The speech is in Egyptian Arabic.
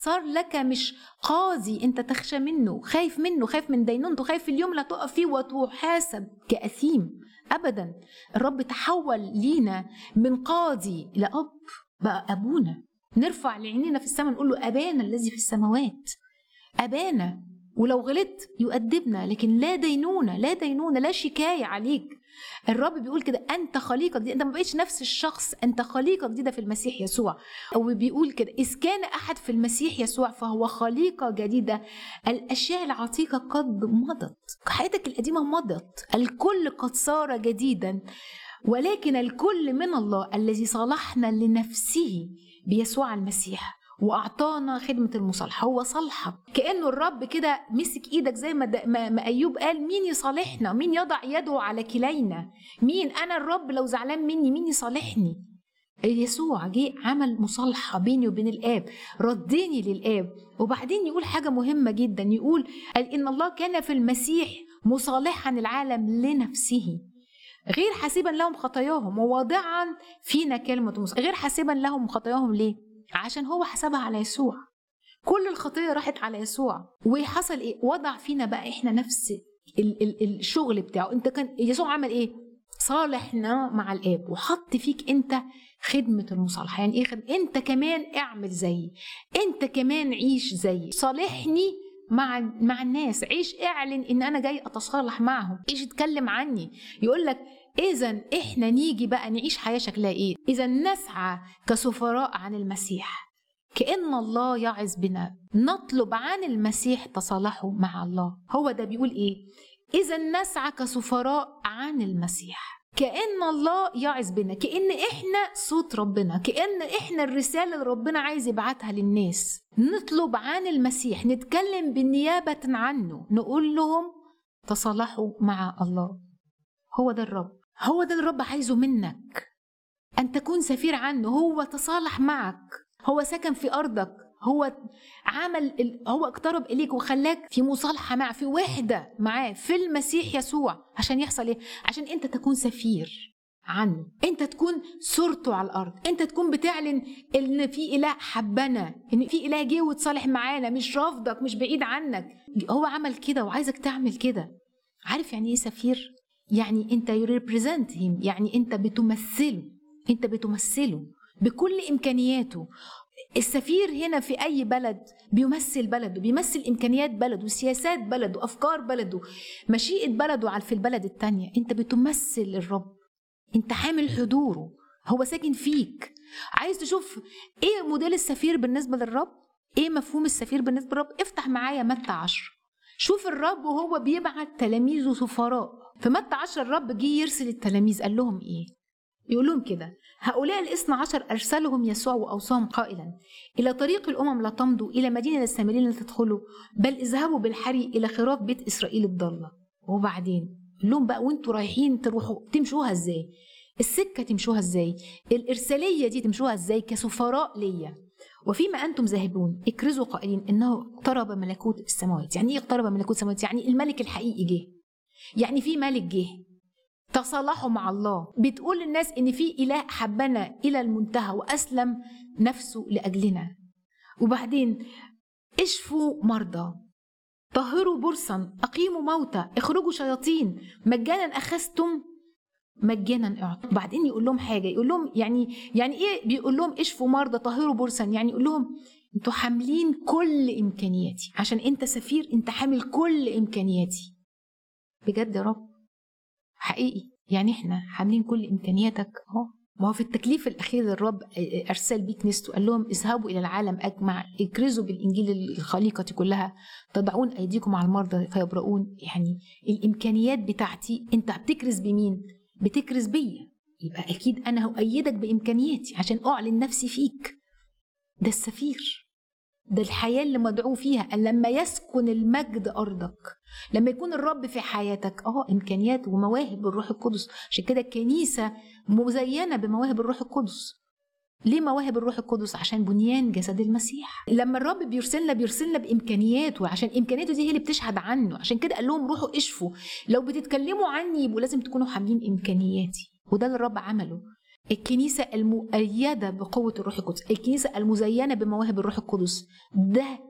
صار لك مش قاضي انت تخشى منه خايف منه خايف من دينونته خايف في اليوم اللي تقف فيه وتحاسب كأثيم ابدا الرب تحول لينا من قاضي لأب بقى ابونا نرفع لعينينا في السماء نقول له ابانا الذي في السماوات ابانا ولو غلطت يؤدبنا لكن لا دينونة لا دينونة لا شكاية عليك الرب بيقول كده انت خليقه جديده انت ما بقتش نفس الشخص انت خليقه جديده في المسيح يسوع او بيقول كده اذ كان احد في المسيح يسوع فهو خليقه جديده الاشياء العتيقه قد مضت حياتك القديمه مضت الكل قد صار جديدا ولكن الكل من الله الذي صالحنا لنفسه بيسوع المسيح واعطانا خدمه المصالحه هو صالحك كانه الرب كده مسك ايدك زي ما, ما, ما ايوب قال مين يصالحنا مين يضع يده على كلينا مين انا الرب لو زعلان مني مين يصالحني يسوع جه عمل مصالحة بيني وبين الآب ردني للآب وبعدين يقول حاجة مهمة جدا يقول قال إن الله كان في المسيح مصالحا العالم لنفسه غير حاسبا لهم خطاياهم وواضعا فينا كلمة مصالحة غير حاسبا لهم خطاياهم ليه؟ عشان هو حسبها على يسوع كل الخطيه راحت على يسوع وحصل ايه وضع فينا بقى احنا نفس ال- ال- الشغل بتاعه انت كان يسوع عمل ايه صالحنا مع الاب وحط فيك انت خدمة المصالحة يعني ايه خدمة؟ انت كمان اعمل زيي انت كمان عيش زيي صالحني مع مع الناس عيش اعلن ان انا جاي اتصالح معهم ايش اتكلم عني يقول لك اذا احنا نيجي بقى نعيش حياه شكلها ايه اذا نسعى كسفراء عن المسيح كأن الله يعظ بنا نطلب عن المسيح تصالحه مع الله هو ده بيقول ايه اذا نسعى كسفراء عن المسيح كأن الله يعظ بنا كأن احنا صوت ربنا كأن احنا الرسالة اللي ربنا عايز يبعتها للناس نطلب عن المسيح نتكلم بالنيابة عنه نقول لهم تصالحوا مع الله هو ده الرب هو ده اللي الرب عايزه منك أن تكون سفير عنه هو تصالح معك هو سكن في أرضك هو عمل هو اقترب إليك وخلاك في مصالحة معه في وحدة معاه في المسيح يسوع عشان يحصل إيه؟ عشان أنت تكون سفير عنه انت تكون صورته على الارض انت تكون بتعلن ان في اله حبنا ان في اله جه وتصالح معانا مش رافضك مش بعيد عنك هو عمل كده وعايزك تعمل كده عارف يعني ايه سفير يعني انت يريبريزنت هيم يعني انت بتمثله انت بتمثله بكل امكانياته السفير هنا في اي بلد بيمثل بلده بيمثل امكانيات بلده سياسات بلده افكار بلده مشيئه بلده على في البلد التانية انت بتمثل الرب انت حامل حضوره هو ساكن فيك عايز تشوف ايه موديل السفير بالنسبه للرب ايه مفهوم السفير بالنسبه للرب افتح معايا متى عشر شوف الرب وهو بيبعت تلاميذه سفراء في متى عشر الرب جه يرسل التلاميذ قال لهم ايه يقول لهم كده هؤلاء الاثنى عشر أرسلهم يسوع وأوصاهم قائلا إلى طريق الأمم لا تمضوا إلى مدينة السامريين لا تدخلوا بل اذهبوا بالحري إلى خراف بيت إسرائيل الضالة وبعدين لهم بقى وانتوا رايحين تروحوا تمشوها ازاي السكة تمشوها ازاي الإرسالية دي تمشوها ازاي كسفراء ليا وفيما أنتم ذاهبون اكرزوا قائلين إنه اقترب ملكوت السماوات يعني إيه اقترب ملكوت السماوات يعني الملك الحقيقي جه يعني في ملك جه تصالحوا مع الله بتقول للناس ان في اله حبنا الى المنتهى واسلم نفسه لاجلنا وبعدين اشفوا مرضى طهروا برصا اقيموا موتى اخرجوا شياطين مجانا اخذتم مجانا اعطوا بعدين يقول لهم حاجه يقول لهم يعني يعني ايه بيقول لهم اشفوا مرضى طهروا برصا يعني يقول لهم انتوا حاملين كل امكانياتي عشان انت سفير انت حامل كل امكانياتي بجد يا رب حقيقي يعني احنا حاملين كل امكانياتك اهو ما هو في التكليف الاخير الرب ارسل بيه كنيسته قال لهم اذهبوا الى العالم اجمع اكرزوا بالانجيل الخليقه كلها تضعون ايديكم على المرضى فيبرؤون يعني الامكانيات بتاعتي انت بتكرز بمين بتكرز بيا يبقى اكيد انا هؤيدك بامكانياتي عشان اعلن نفسي فيك ده السفير ده الحياة اللي مدعو فيها أن لما يسكن المجد أرضك لما يكون الرب في حياتك اه إمكانيات ومواهب الروح القدس عشان كده الكنيسة مزينة بمواهب الروح القدس ليه مواهب الروح القدس عشان بنيان جسد المسيح لما الرب بيرسلنا بيرسلنا بامكانياته عشان امكانياته دي هي اللي بتشهد عنه عشان كده قال لهم روحوا اشفوا لو بتتكلموا عني يبقوا لازم تكونوا حاملين امكانياتي وده اللي الرب عمله الكنيسة المؤيدة بقوة الروح القدس الكنيسة المزينة بمواهب الروح القدس ده